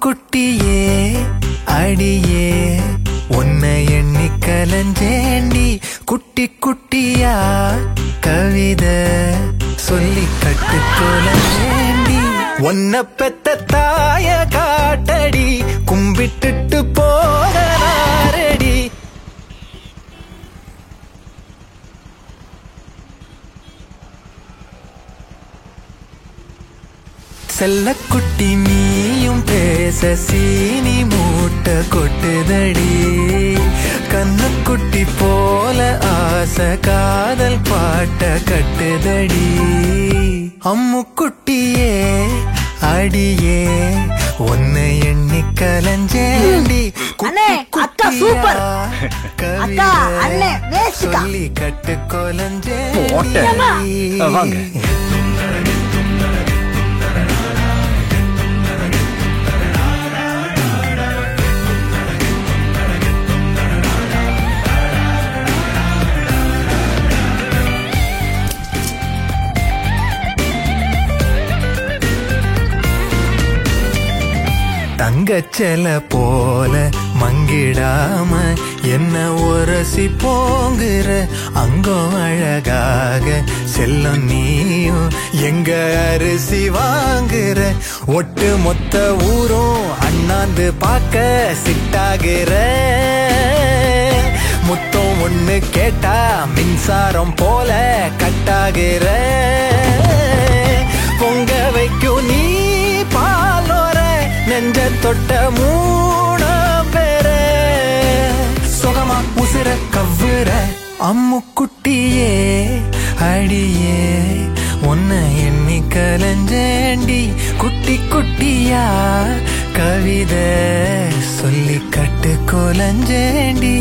குட்டியே அடியே உன்னை எண்ணி கலஞ்சேண்டி குட்டி குட்டியா கவிதை சொல்லி கட்டுக்கொலஞ்சேண்டி உன்னை பெத்த தாய காட்டடி கும்பிட்டுட்டு போகலாரடி செல்லக்குட்டி நீயும் பேச சீனி மூட்டை கொட்டுதடி கண்ணுக்குட்டி போல ஆசை காதல் பாட்ட கட்டுதடி அம்முக்குட்டியே அடியே உன்னை எண்ணி கலஞ்சேண்டி அண்ணே, அக்கா சூப்பர். கவிதை அக்கா, அண்ணே, வேஸ்ட்க்கா. சொல்லி கட்டு கொலஞ்சே போட்டேன். ஆ, வாங்க. தங்கச்சல போல மங்கிடாம என்ன உரசி போங்குற அங்கம் அழகாக செல்லம் நீயும் எங்க அரிசி வாங்குற ஒட்டு மொத்த ஊரும் அண்ணாந்து பார்க்க சிட்டாகிற முத்தம் ஒண்ணு கேட்டா மின்சாரம் போல கட்டாகிற பொங்க வைக்கும் நீ பாலோர நெஞ்ச தொட்ட மூண பேர சுகமா உசுர கவ்வுற அம்முக்குட்டியே அடியே உன்னை எண்ணி கலஞ்சேண்டி குட்டி குட்டியா கவிதை சொல்லி கட்டு கொலஞ்சேண்டி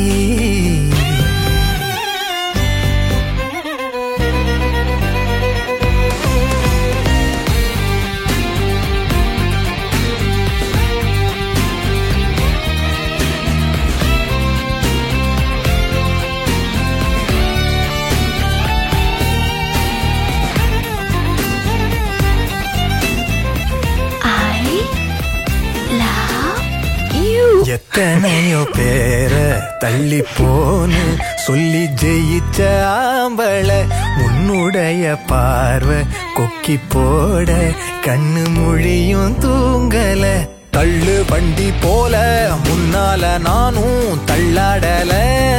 I love you. எத்தனையோ பேர தள்ளி போன்னு சொல்லி ஜெயிச்ச ஆம்பள உன்னுடைய பார்வை கொக்கி போட கண்ணு மொழியும் தூங்கல தள்ளு வண்டி போல முன்னால நானும் தள்ளாடல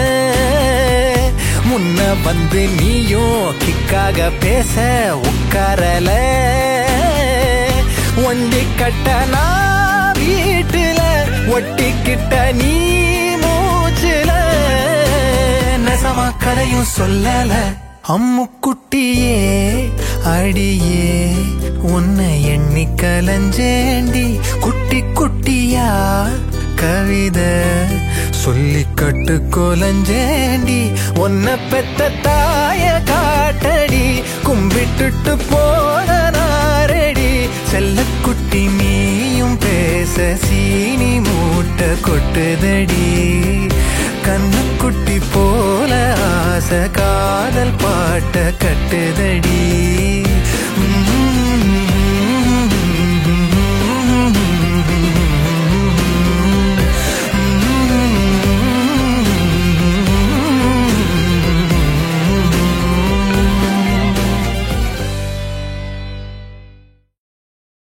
முன்ன வந்து நீயும் கிக்காக பேச உட்காரல ஒண்டி கட்டனா வீட்டுல ஒட்டிக்கிட்ட நீ மூச்சுல நெசமா கதையும் சொல்லல அம்முக்குட்டியே அடியே உன்னை எண்ணி கலஞ்சேண்டி குட்டி குட்டியா கவிதை சொல்லி கட்டு கொலஞ்சேண்டி உன்னை பெத்த தாய காட்டடி கும்பிட்டுட்டு போன நாரடி செல்லக்குட்டி நீயும் பேச சீனி மூட்டை கொட்டுதடி கண்ணுக்குட்டி போல ஆசை காதல் பாட்ட கட்டுதடி